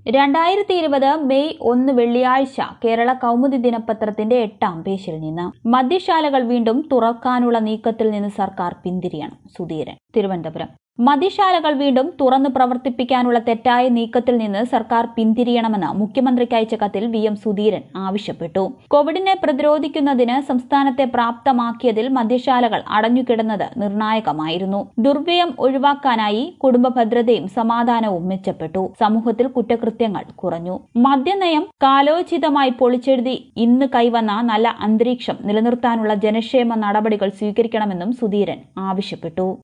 രണ്ടായിരത്തി ഇരുപത് മെയ് ഒന്ന് വെള്ളിയാഴ്ച കേരള കൗമുദി ദിനപത്രത്തിന്റെ എട്ടാം പേജിൽ നിന്ന് മദ്യശാലകൾ വീണ്ടും തുറക്കാനുള്ള നീക്കത്തിൽ നിന്ന് സർക്കാർ പിന്തിരിയണം സുധീരൻ തിരുവനന്തപുരം മദ്യശാലകൾ വീണ്ടും തുറന്നു പ്രവർത്തിപ്പിക്കാനുള്ള തെറ്റായ നീക്കത്തിൽ നിന്ന് സർക്കാർ പിന്തിരിയണമെന്ന് മുഖ്യമന്ത്രിക്ക് അയച്ച കത്തിൽ വി എം സുധീരൻ ആവശ്യപ്പെട്ടു കോവിഡിനെ പ്രതിരോധിക്കുന്നതിന് സംസ്ഥാനത്തെ പ്രാപ്തമാക്കിയതിൽ മദ്യശാലകൾ അടഞ്ഞുകിടന്നത് നിർണായകമായിരുന്നു ദുർവ്യയം ഒഴിവാക്കാനായി കുടുംബ ഭദ്രതയും സമാധാനവും മെച്ചപ്പെട്ടു സമൂഹത്തിൽ കുറ്റകൃത്യങ്ങൾ കുറഞ്ഞു മദ്യനയം കാലോചിതമായി പൊളിച്ചെഴുതി ഇന്ന് കൈവന്ന നല്ല അന്തരീക്ഷം നിലനിർത്താനുള്ള ജനക്ഷേമ നടപടികൾ സ്വീകരിക്കണമെന്നും സുധീരൻ ആവശ്യപ്പെട്ടു